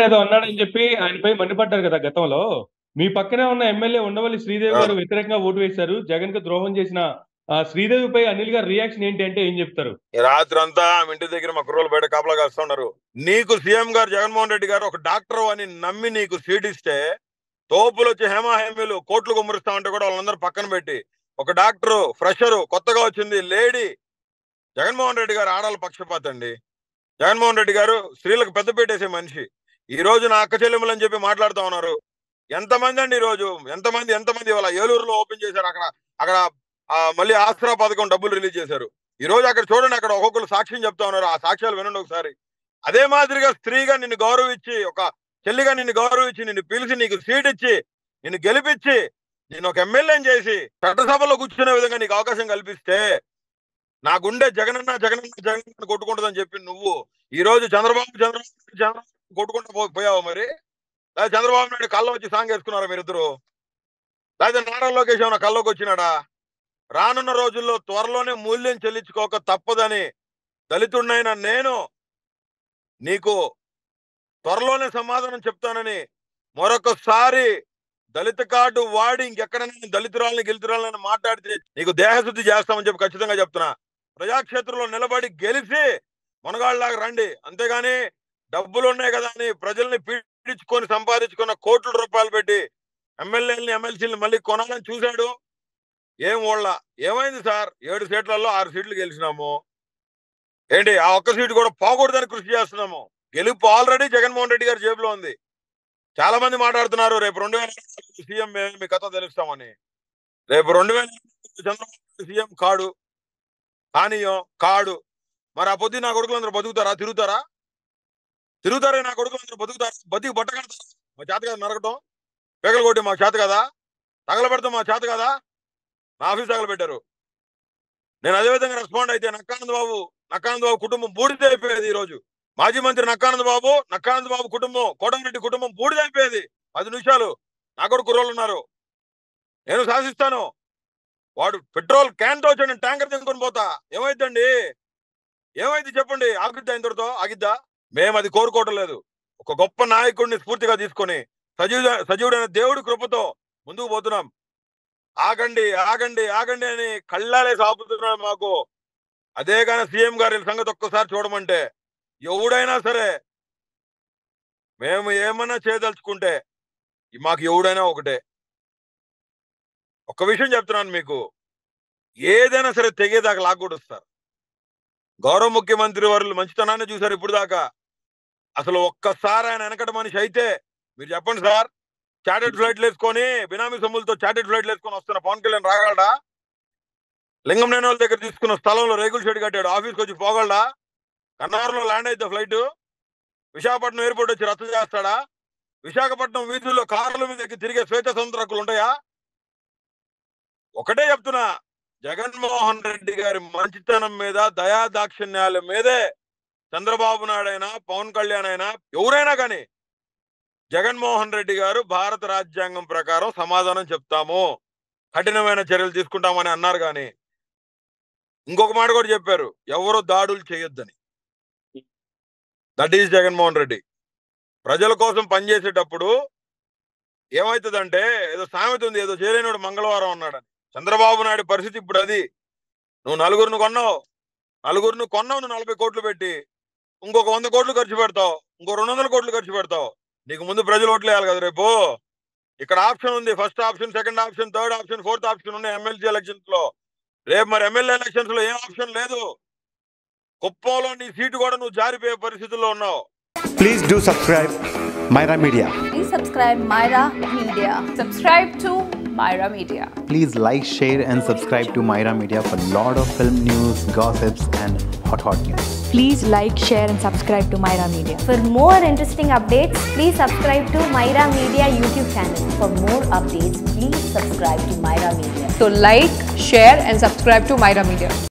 ఏదో అన్నాడని చెప్పి ఆయనపై మండిపడ్డారు కదా గతంలో మీ పక్కనే ఉన్న ఎమ్మెల్యే ఉండవల్లి శ్రీదేవి గారు వ్యతిరేకంగా ఓటు వేశారు జగన్ కు ద్రోహం చేసిన ఆ శ్రీదేవిపై అనిల్ గారి రియాక్షన్ ఏంటి అంటే ఏం చెప్తారు ఈ రాత్రి అంతా ఆమె ఇంటి దగ్గర మా కుర్రోలు బయట కాపలా కాస్తున్నారు నీకు సీఎం గారు జగన్మోహన్ రెడ్డి గారు ఒక డాక్టర్ అని నమ్మి నీకు సీట్ ఇస్తే తోపులు వచ్చి హేమాహేమీలు కోట్లు గుమ్మరిస్తామంటే కూడా వాళ్ళందరూ పక్కన పెట్టి ఒక డాక్టర్ ఫ్రెషర్ కొత్తగా వచ్చింది లేడీ జగన్మోహన్ రెడ్డి గారు ఆడాల పక్షపాత అండి జగన్మోహన్ రెడ్డి గారు స్త్రీలకు పెద్ద పెట్టేసే మనిషి ఈ రోజు నా అక్క చెల్లెములు అని చెప్పి మాట్లాడుతా ఉన్నారు ఎంతమంది అండి ఈ రోజు ఎంతమంది ఎంతమంది ఇవాళ ఏలూరులో ఓపెన్ చేశారు అక్కడ అక్కడ ఆ, మళ్ళీ ఆసరా పథకం డబ్బులు రిలీజ్ చేశారు ఈ రోజు అక్కడ చూడండి అక్కడ ఒక్కొక్కరు సాక్ష్యం చెప్తా ఉన్నారు ఆ సాక్ష్యాలు వినండి ఒకసారి అదే మాదిరిగా స్త్రీగా నిన్ను గౌరవించి ఒక చెల్లిగా నిన్ను గౌరవించి నిన్ను పిలిచి నీకు సీట్ ఇచ్చి నిన్ను గెలిపించి నేను ఒక ఎమ్మెల్యేని చేసి చట్టసభలో కూర్చునే విధంగా నీకు అవకాశం కల్పిస్తే నా గుండె జగనన్న జగనన్న జగనన్న కొట్టుకుంటుందని చెప్పి నువ్వు ఈ రోజు చంద్రబాబు చంద్రబాబు చంద్రబాబు కొట్టుకుంటూ పో- పోయావా మరి లేదా చంద్రబాబు నాయుడు కళ్ళ వచ్చి సాంగ్ వేసుకున్నారా మీరిద్దరు లేదా నారా లోకేష్ ఏమైనా కల్లోకి వచ్చినాడా రానున్న రోజుల్లో త్వరలోనే మూల్యం చెల్లించుకోక తప్పదని దళితుడినైన నేను నీకు త్వరలోనే సమాధానం చెప్తానని మరొకసారి దళిత కార్డు వాడి ఇంకెక్కడైనా దళితురాలని గెలుతురాలని మాట్లాడితే నీకు దేహశుద్ధి చేస్తామని చెప్పి ఖచ్చితంగా చెప్తున్నా ప్రజాక్షేత్రంలో నిలబడి గెలిచి మునగాళ్ళలాగా రండి అంతేగాని డబ్బులు ఉన్నాయి కదా అని ప్రజల్ని పీడించుకొని సంపాదించుకున్న కోట్ల రూపాయలు పెట్టి ఎమ్మెల్యేలని ఎమ్మెల్సీని మళ్ళీ కొనాలని చూశాడు ఏం ఓళ్ళ ఏమైంది సార్ ఏడు సీట్లలో ఆరు సీట్లు గెలిచినాము ఏంటి ఆ ఒక్క సీటు కూడా పోకూడదని కృషి చేస్తున్నాము గెలుపు ఆల్రెడీ జగన్మోహన్ రెడ్డి గారి జేబులో ఉంది చాలా మంది మాట్లాడుతున్నారు రేపు రెండు వేల సీఎం మేము మీ కథ తెలుస్తామని రేపు రెండు వేల చంద్రబాబు సీఎం కాడు కానీయం కాడు మరి ఆ పొద్దు నా కొడుకులందరూ బతుకుతారా తిరుగుతారా తిరుగుతారే నా కొడుకులందరూ బతుకుతారా బతికి బట్టగడతారా మా చేత కదా నరకటం పెగలు కొట్టి మా చేత కదా తగలబెడతాం మా చేత కదా నా ఆఫీస్ తగలబెట్టారు నేను అదే విధంగా రెస్పాండ్ అయితే నక్కానంద బాబు నక్కానంద బాబు కుటుంబం బూడిదైపోయేది ఈ రోజు మాజీ మంత్రి నక్కానంద బాబు నక్కానంద బాబు కుటుంబం కోటమిరెడ్డి కుటుంబం బూడిదైపోయేది పది నిమిషాలు నా కూడా కుర్రోళ్ళు ఉన్నారు నేను శాసిస్తాను వాడు పెట్రోల్ క్యాన్ తో వచ్చాడు ట్యాంకర్ తీసుకొని పోతా ఏమైందండి ఏమైంది చెప్పండి ఆగిద్దా ఇంతటితో ఆగిద్దా మేము అది కోరుకోవటం లేదు ఒక గొప్ప నాయకుడిని స్ఫూర్తిగా తీసుకొని సజీవ సజీవుడైన దేవుడి కృపతో ముందుకు పోతున్నాం ఆగండి ఆగండి ఆగండి అని కళ్ళాలే సాపుతున్నాడు మాకు అదే కానీ సీఎం గారి సంగతి ఒక్కసారి చూడమంటే ఎవడైనా సరే మేము ఏమన్నా చేయదలుచుకుంటే మాకు ఎవడైనా ఒకటే ఒక్క విషయం చెప్తున్నాను మీకు ఏదైనా సరే తెగేదాకా లాక్కూడొస్తారు గౌరవ ముఖ్యమంత్రి వారు మంచితనాన్ని చూశారు ఇప్పుడు దాకా అసలు ఒక్కసారి ఆయన వెనకట మనిషి అయితే మీరు చెప్పండి సార్ చార్టెడ్ ఫ్లైట్లు వేసుకొని బినామీ సొమ్ములతో చార్టెడ్ ఫ్లైట్లు వేసుకొని వస్తున్న పవన్ కళ్యాణ్ రాగలడా లింగం లేని వాళ్ళ దగ్గర తీసుకున్న స్థలంలో రేగుల షెడ్ కట్టాడు ఆఫీస్కి వచ్చి పోగలడా కన్నవరంలో ల్యాండ్ అయితే ఫ్లైట్ విశాఖపట్నం ఎయిర్పోర్ట్ వచ్చి రద్దు చేస్తాడా విశాఖపట్నం వీధుల్లో కార్ల మీద ఎక్కి తిరిగే స్వేచ్ఛ స్వతంత్ర హక్కులు ఉంటాయా ఒకటే చెప్తున్నా జగన్మోహన్ రెడ్డి గారి మంచితనం మీద దయా దాక్షిణ్యాల మీదే చంద్రబాబు నాయుడు అయినా పవన్ కళ్యాణ్ అయినా ఎవరైనా కానీ జగన్మోహన్ రెడ్డి గారు భారత రాజ్యాంగం ప్రకారం సమాధానం చెప్తాము కఠినమైన చర్యలు తీసుకుంటామని అన్నారు కానీ ఇంకొక మాట కూడా చెప్పారు ఎవరు దాడులు చేయొద్దని దట్ ఈస్ జగన్మోహన్ రెడ్డి ప్రజల కోసం పనిచేసేటప్పుడు ఏమవుతుందంటే ఏదో సామెత ఉంది ఏదో చేయలేనివాడు మంగళవారం అన్నాడని చంద్రబాబు నాయుడు పరిస్థితి ఇప్పుడు అది నువ్వు నలుగురిని కొన్నావు నలుగురిని కొన్నావు నువ్వు నలభై కోట్లు పెట్టి ఇంకొక వంద కోట్లు ఖర్చు పెడతావు ఇంకో రెండు వందల కోట్లు ఖర్చు పెడతావు నీకు ముందు ప్రజలు ఓట్లు వేయాలి కదా రేపు ఇక్కడ ఆప్షన్ ఉంది first option second option third option fourth option ఉన్నాయి ఎమ్మెల్సీ ఎలక్షన్స్ లో రేపు మరి ఎమ్మెల్యే ఎలక్షన్స్ లో ఏం ఆప్షన్ లేదు కుప్పంలో నీ సీటు కూడా నువ్వు జారిపోయే పరిస్థితుల్లో ఉన్నావు Please do subscribe Myra Media. Please subscribe Myra Media. Subscribe to Myra Media. Please like, share, and subscribe to Myra Media for lot of film news, gossips, and hot hot news. Please like, share, and subscribe to Myra Media. For more interesting updates, please subscribe to Myra Media YouTube channel. For more updates, please subscribe to Myra Media. So like, share and subscribe to Myra Media.